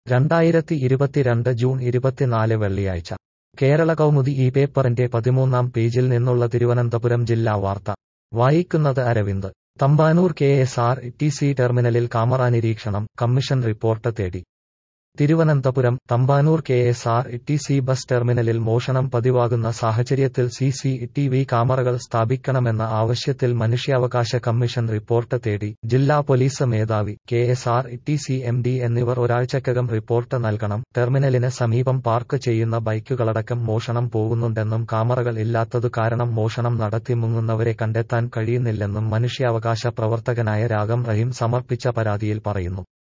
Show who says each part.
Speaker 1: രണ്ടായിരത്തി ഇരുപത്തിരണ്ട് ജൂൺ ഇരുപത്തിനാല് വെള്ളിയാഴ്ച കേരള കൗമുദി ഈ പേപ്പറിന്റെ പതിമൂന്നാം പേജിൽ നിന്നുള്ള തിരുവനന്തപുരം ജില്ലാ വാർത്ത വായിക്കുന്നത് Aravind Thampanoor K S R T C ടെർമിനലിൽ കാമറ നിരീക്ഷണം കമ്മീഷൻ റിപ്പോർട്ട് തേടി Thiruvananthapuram Thampanoor K S R T C bus ടെർമിനലിൽ മോഷണം പതിവാകുന്ന സാഹചര്യത്തിൽ സി സി ടി വി ക്യാമറകൾ സ്ഥാപിക്കണമെന്ന ആവശ്യത്തിൽ മനുഷ്യാവകാശ കമ്മീഷൻ റിപ്പോർട്ട് തേടി ജില്ലാ പോലീസ് മേധാവി K S R T C M D എന്നിവർ ഒരാഴ്ചക്കകം റിപ്പോർട്ട് നൽകണം ടെർമിനലിന് സമീപം പാർക്ക് ചെയ്യുന്ന ബൈക്കുകളടക്കം മോഷണം പോകുന്നുണ്ടെന്നും ക്യാമറകൾ ഇല്ലാത്തതു കാരണം മോഷണം നടത്തി മുങ്ങുന്നവരെ കണ്ടെത്താൻ കഴിയുന്നില്ലെന്നും മനുഷ്യാവകാശ പ്രവർത്തകനായ രാഗം റഹീം സമർപ്പിച്ച പരാതിയിൽ പറയുന്നു